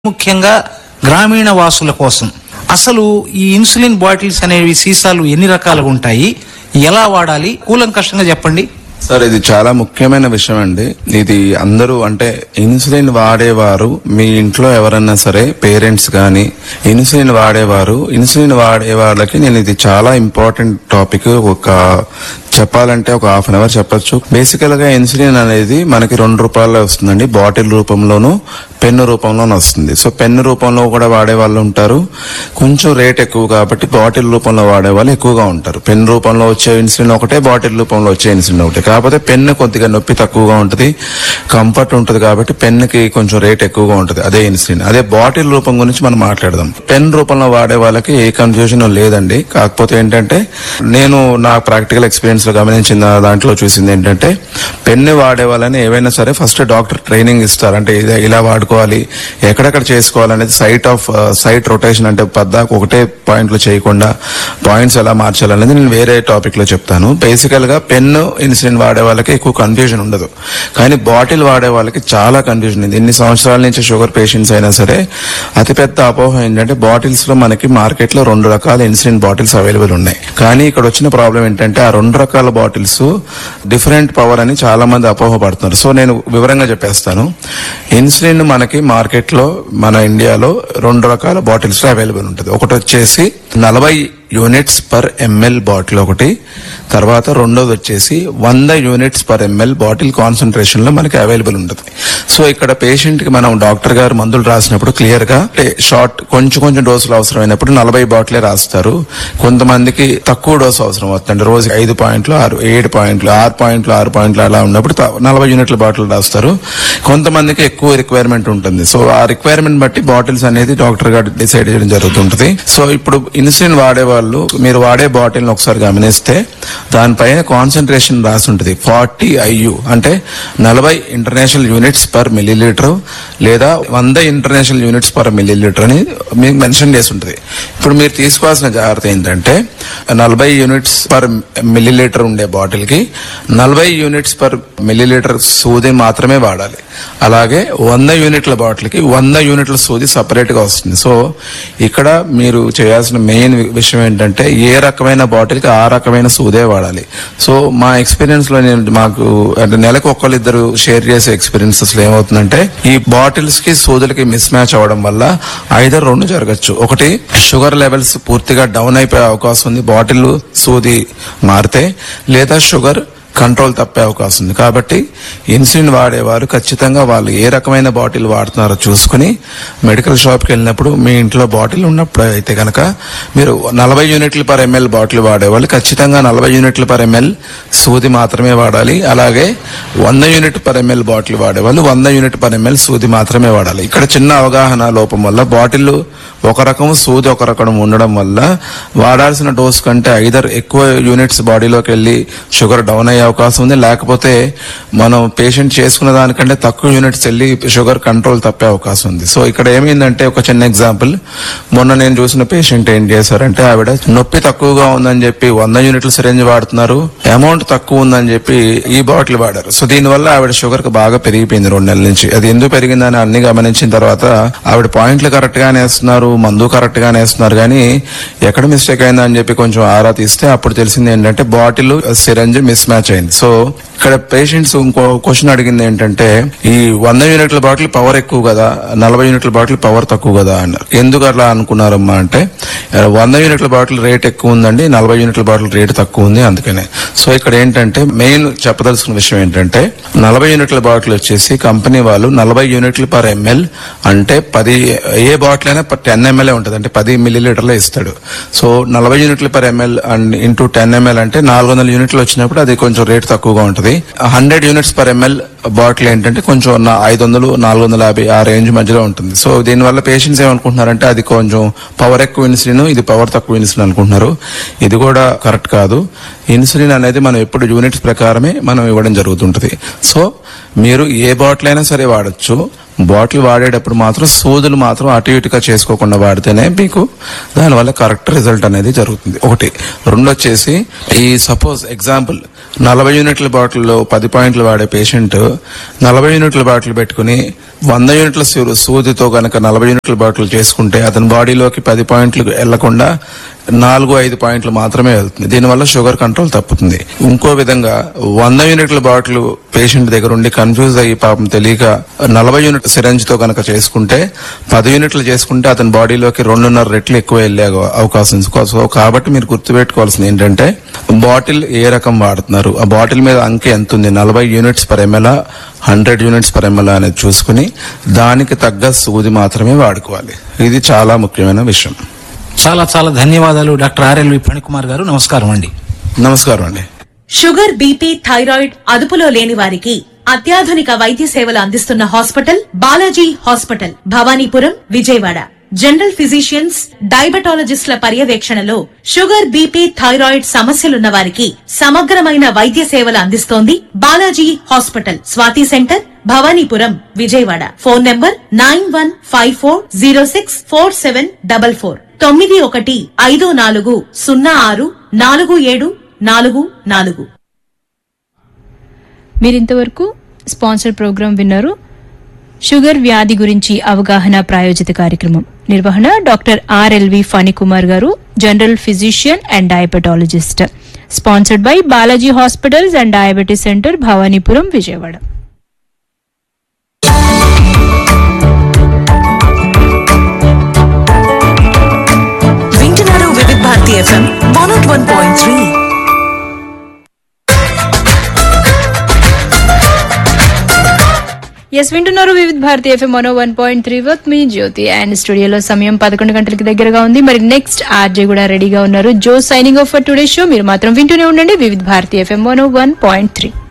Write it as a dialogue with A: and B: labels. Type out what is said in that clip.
A: ముఖ్యంగా గ్రామీణ వాసుల కోసం అసలు ఈ ఇన్సులిన్ బాటిల్స్ అనేవి సీసాలు ఎన్ని రకాలుగా ఉంటాయి ఎలా వాడాలి కూలంకషంగా చెప్పండి
B: సార్ ఇది చాలా ముఖ్యమైన విషయం అండి ఇది అందరూ అంటే ఇన్సులిన్ వాడేవారు మీ ఇంట్లో ఎవరన్నా సరే పేరెంట్స్ గాని ఇన్సులిన్ వాడేవారు ఇన్సులిన్ వాడే వాళ్ళకి నేను ఇది చాలా ఇంపార్టెంట్ టాపిక్ ఒక చెప్పాలంటే ఒక హాఫ్ అన్ అవర్ చెప్పొచ్చు బేసికల్ గా ఇన్సులిన్ అనేది మనకి రెండు రూపాయల్లో వస్తుందండి బాటిల్ రూపంలోను పెన్ను రూపంలోనూ వస్తుంది సో పెన్ను రూపంలో కూడా వాడే వాళ్ళు ఉంటారు కొంచెం రేట్ ఎక్కువ కాబట్టి బాటిల్ రూపంలో వాడే వాళ్ళు ఎక్కువగా ఉంటారు పెన్ రూపంలో వచ్చే ఇన్సులిన్ ఒకటే బాటిల్ రూపంలో వచ్చే ఇన్సులిన్ ఒకటే కాకపోతే పెన్ను కొద్దిగా నొప్పి తక్కువగా ఉంటుంది కంఫర్ట్ ఉంటుంది కాబట్టి పెన్నుకి కొంచెం రేట్ ఎక్కువగా ఉంటుంది అదే ఇన్సులిన్ అదే బాటిల్ రూపం గురించి మనం మాట్లాడదాం పెన్ రూపంలో వాడే వాళ్ళకి ఏ కన్ఫ్యూజన్ లేదండి కాకపోతే ఏంటంటే నేను నా ప్రాక్టికల్ ఎక్స్పీరియన్స్ లో గమనించిన దాంట్లో చూసింది ఏంటంటే పెన్ను వాడే వాళ్ళని ఏవైనా సరే ఫస్ట్ డాక్టర్ ట్రైనింగ్ ఇస్తారు అంటే ఇది ఇలా వాడుకోవాలి ఎక్కడెక్కడ చేసుకోవాలనేది సైట్ ఆఫ్ సైట్ రొటేషన్ అంటే పద్దాకు ఒకటే పాయింట్ లో చేయకుండా పాయింట్స్ ఎలా మార్చాలనేది నేను వేరే టాపిక్ లో చెప్తాను బేసికల్ గా పెన్ను ఇన్సులిన్ వాడే వాళ్ళకి ఎక్కువ కన్ఫ్యూజన్ ఉండదు కానీ బాటిల్ వాడే వాళ్ళకి చాలా కన్ఫ్యూజన్ ఉంది ఎన్ని సంవత్సరాల నుంచి షుగర్ పేషెంట్స్ అయినా సరే అతిపెద్ద అపోహ ఏంటంటే బాటిల్స్ లో మనకి మార్కెట్ లో రెండు రకాల ఇన్సులిన్ బాటిల్స్ అవైలబుల్ ఉన్నాయి కానీ ఇక్కడ వచ్చిన ప్రాబ్లం ఏంటంటే ఆ రెండు రకాల బాటిల్స్ డిఫరెంట్ పవర్ అని చాలా మంది అపోహ పడుతున్నారు సో నేను వివరంగా చెప్పేస్తాను ఇన్సులిన్ మనకి మార్కెట్ లో మన ఇండియాలో రెండు రకాల బాటిల్స్ లో అవైలబుల్ ఉంటుంది ఒకటి వచ్చేసి నలభై యూనిట్స్ పర్ ఎంఎల్ బాటిల్ ఒకటి తర్వాత రెండోది వచ్చేసి వంద units per ML bottle concentration లో మనకి అవైలబుల్ ఉంటుంది సో ఇక్కడ పేషెంట్ కి మనం డాక్టర్ గారు మందులు రాసినప్పుడు క్లియర్ గా షార్ట్ కొంచెం కొంచెం డోసులు అవసరమైనప్పుడు నలభై బాటిలే రాస్తారు కొంతమందికి తక్కువ డోసు అవసరం అవుతుంది రోజు ఐదు పాయింట్లు ఆరు ఏడు పాయింట్లు ఆరు పాయింట్లు ఆరు పాయింట్లు అలా ఉన్నప్పుడు త- నలభై యూనిట్ల బాటిల్ రాస్తారు కొంతమందికి ఎక్కువ రిక్వైర్మెంట్ ఉంటుంది సో ఆ రిక్వైర్మెంట్ బట్టి బాటిల్స్ అనేది డాక్టర్ గారు డిసైడ్ చేయడం జరుగుతుంటది సో ఇప్పుడు ఇన్సులిన్ వాడే వాళ్ళు మీరు వాడే బాటిల్ ఒకసారి గమనిస్తే దానిపైన కాన్సన్ట్రేషన్ రాసి ఉంటుంది ఫార్టీ ఐయు అంటే నలభై ఇంటర్నేషనల్ యూనిట్స్ పర్ మిల్లీలీటర్ లేదా వంద ఇంటర్నేషనల్ యూనిట్స్ పర్ మిల్లీలీటర్ అని మీకు మెన్షన్ చేసి ఉంటుంది ఇప్పుడు మీరు తీసుకోవాల్సిన జాగ్రత్త ఏంటంటే నలభై యూనిట్స్ పర్ మిల్లీలీటర్ ఉండే బాటిల్ కి నలభై యూనిట్స్ పర్ మిల్లీలీటర్ సూది మాత్రమే వాడాలి అలాగే వంద యూనిట్ల బాటిల్ కి వంద యూనిట్ల సూది సపరేట్ గా వస్తుంది సో ఇక్కడ మీరు చేయాల్సిన మెయిన్ విషయం ఏంటంటే ఏ రకమైన బాటిల్ కి ఆ రకమైన సూదే వాడాలి సో మా ఎక్స్పీరియన్స్ లో నేను మాకు అంటే నెలకు ఒక్కరిద్దరు షేర్ చేసే ఎక్స్పీరియన్సెస్ లో ఏమవుతుందంటే ఈ బాటిల్స్ కి సూదులకి మిస్ మ్యాచ్ అవడం వల్ల ఐదర్ రెండు జరగచ్చు ఒకటి షుగర్ లెవెల్స్ పూర్తిగా డౌన్ అయిపోయే అవకాశం ఉంది బాటిల్ సూది మారితే లేదా షుగర్ కంట్రోల్ తప్పే అవకాశం ఉంది కాబట్టి ఇన్సులిన్ వాడేవారు ఖచ్చితంగా వాళ్ళు ఏ రకమైన బాటిల్ వాడుతున్నారో చూసుకుని మెడికల్ షాప్కి వెళ్ళినప్పుడు మీ ఇంట్లో బాటిల్ ఉన్నప్పుడు అయితే కనుక మీరు నలభై యూనిట్లు పర్ ఎంఎల్ బాటిల్ వాడేవాళ్ళు ఖచ్చితంగా నలభై యూనిట్లు పర్ ఎంఎల్ సూది మాత్రమే వాడాలి అలాగే వంద యూనిట్ పర్ ఎంఎల్ బాటిల్ వాడేవాళ్ళు వంద యూనిట్ పర్ ఎంఎల్ సూది మాత్రమే వాడాలి ఇక్కడ చిన్న అవగాహన లోపం వల్ల బాటిల్ ఒక రకం సూది ఒక రకం ఉండడం వల్ల వాడాల్సిన డోస్ కంటే ఐదర్ ఎక్కువ యూనిట్స్ బాడీలోకి వెళ్ళి షుగర్ డౌన్ అయ్యే అవకాశం ఉంది లేకపోతే మనం పేషెంట్ చేసుకున్న దానికంటే తక్కువ యూనిట్స్ వెళ్ళి షుగర్ కంట్రోల్ తప్పే అవకాశం ఉంది సో ఇక్కడ ఏమైందంటే ఒక చిన్న ఎగ్జాంపుల్ మొన్న నేను చూసిన పేషెంట్ ఏం చేశారంటే ఆవిడ నొప్పి తక్కువగా ఉందని చెప్పి వంద యూనిట్ల సిరెంజ్ వాడుతున్నారు అమౌంట్ తక్కువ ఉందని చెప్పి ఈ బాటిల్ వాడారు సో దీనివల్ల ఆవిడ షుగర్ కు బాగా పెరిగిపోయింది రెండు నెలల నుంచి అది ఎందుకు పెరిగిందని అన్ని గమనించిన తర్వాత ఆవిడ పాయింట్లు కరెక్ట్ గానే వేస్తున్నారు మందు కరెక్ట్ గానే వేస్తున్నారు కానీ ఎక్కడ మిస్టేక్ అయిందని చెప్పి కొంచెం ఆరా తీస్తే అప్పుడు తెలిసింది ఏంటంటే బాటిల్ సిరంజ్ మిస్ మ్యాచ్ అయింది సో ఇక్కడ పేషెంట్స్ ఇంకో క్వశ్చన్ అడిగింది ఏంటంటే ఈ వంద యూనిట్ల బాటిల్ పవర్ ఎక్కువ కదా నలభై యూనిట్ల బాటిల్ పవర్ తక్కువ కదా అన్నారు ఎందుకు అట్లా అనుకున్నారమ్మా అంటే ఆ, వంద యూనిట్ల బాటిల్ రేట్ ఎక్కువ ఉందండి నలభై యూనిట్ల బాటిల్ రేట్ తక్కువ ఉంది అందుకనే సో ఇక్కడ ఏంటంటే మెయిన్ చెప్పదలుచుకున్న విషయం ఏంటంటే నలభై యూనిట్ల బాటిల్ వచ్చేసి కంపెనీ వాళ్ళు నలభై యూనిట్లు పర్ ఎంఎల్ అంటే పది ఏ బాటిల్ అయినా టెన్ ఎంఎల్ ఉంటుంది అంటే పది మిల్లీ లీటర్లే ఇస్తాడు సో నలభై యూనిట్లు per ML and into ten ML అంటే నాలుగు వందల యూనిట్లు వచ్చినప్పుడు అది కొంచెం రేట్ తక్కువగా ఉంటుంది hundred units per ML bottle ఏంటంటే కొంచెం నా ఐదు వందలు నాలుగు వందల యాభై ఆ రేంజ్ మధ్యలో ఉంటుంది సో దీనివల్ల పేషెంట్స్ ఏమనుకుంటున్నారంటే అది కొంచెం పవర్ ఎక్కువ ఇన్సులిన్ ఇది పవర్ తక్కువ ఇన్సులిన్ అనుకుంటున్నారు ఇది కూడా కరెక్ట్ కాదు ఇన్సులిన్ అనేది మనం ఎప్పుడు యూనిట్స్ ప్రకారమే మనం ఇవ్వడం జరుగుతుంటది సో మీరు ఏ బాటిల్ అయినా సరే వాడచ్చు బాటిల్ వాడేటప్పుడు మాత్రం సూదులు మాత్రం అటు ఇటుగా చేసుకోకుండా వాడితేనే మీకు దానివల్ల కరెక్ట్ రిజల్ట్ అనేది జరుగుతుంది ఒకటి రెండు వచ్చేసి ఈ సపోజ్ ఎగ్జాంపుల్ నలభై యూనిట్ల బాటిల్లో పది పాయింట్లు వాడే పేషెంట్ నలభై యూనిట్ల బాటిల్ పెట్టుకుని వంద యూనిట్ల సూ- సూదితో గనక నలభై యూనిట్ల బాటిల్ చేసుకుంటే అతని బాడీలోకి పది పాయింట్లు వెళ్లకుండా నాలుగు ఐదు పాయింట్లు మాత్రమే వెళ్తుంది దీనివల్ల షుగర్ కంట్రోల్ తప్పుతుంది ఇంకో విధంగా వంద యూనిట్ల బాటిల్ పేషెంట్ దగ్గర ఉండి కన్ఫ్యూజ్ అయ్యి పాపం తెలియక నలభై యూనిట్ సిరంజ్ తో కనుక చేసుకుంటే పది యూనిట్లు చేసుకుంటే అతని బాడీలోకి రెండున్నర రెట్లు ఎక్కువ వెళ్ళే అవ- అవకాశం ఉంది. సో కాబట్టి మీరు గుర్తుపెట్టుకోవాల్సింది ఏంటంటే బాటిల్ ఏ రకం వాడుతున్నారు ఆ బాటిల్ మీద అంకె ఎంత ఉంది నలభై units per ML hundred units per ML అనేది చూసుకుని దానికి తగ్గ సూది మాత్రమే వాడుకోవాలి ఇది చాలా ముఖ్యమైన విషయం
A: చాలా చాలా ధన్యవాదాలు డాక్టర్ ఆర్ఎల్వి ఫణికుమార్ గారు నమస్కారం అండి
B: నమస్కారం అండి
C: షుగర్ బీపీ థైరాయిడ్ అదుపులో లేని వారికి అత్యాధునిక వైద్య సేవలు అందిస్తున్న hospital Balaji hospital Bhavanipuram Vijayawada general physicians డయాబెటాలజిస్టుల పర్యవేక్షణలో షుగర్ బీపీ థైరాయిడ్ సమస్యలున్న వారికి సమగ్రమైన వైద్య సేవలు అందిస్తోంది Balaji hospital Swathi centre Bhavanipuram Vijayawada phone number nine one five four zero six four seven double four తొమ్మిది ఒకటి ఐదు నాలుగు సున్నా ఆరు నాలుగు ఏడు నాలుగు నాలుగు
D: మీరింతవరకు స్పాన్సర్ ప్రోగ్రాం విన్నారు షుగర్ వ్యాధి గురించి అవగాహన ప్రాయోజిత కార్యక్రమం నిర్వహణ doctor RLV Phanikumar garu general physician and diabetologist sponsored by Balaji hospitals and diabetes centre Bhavanipuram Vijayawada
E: వింటున్నారు Vividh Bharati FM one nought one point three
D: ఎస్ వింటున్నారు వివిధ భారతి ఎఫ్ఎం మనో వన్ పాయింట్ త్రీ వర్త్ మీ జ్యోతి అండ్ స్టూడియోలో సమయం పదకొండు గంటలకి దగ్గరగా ఉంది మరి నెక్స్ట్ ఆర్జే కూడా రెడీగా ఉన్నారు జో signing off for today show మీరు మాత్రం వింటూనే ఉండండి Vividh Bharati FM one one point three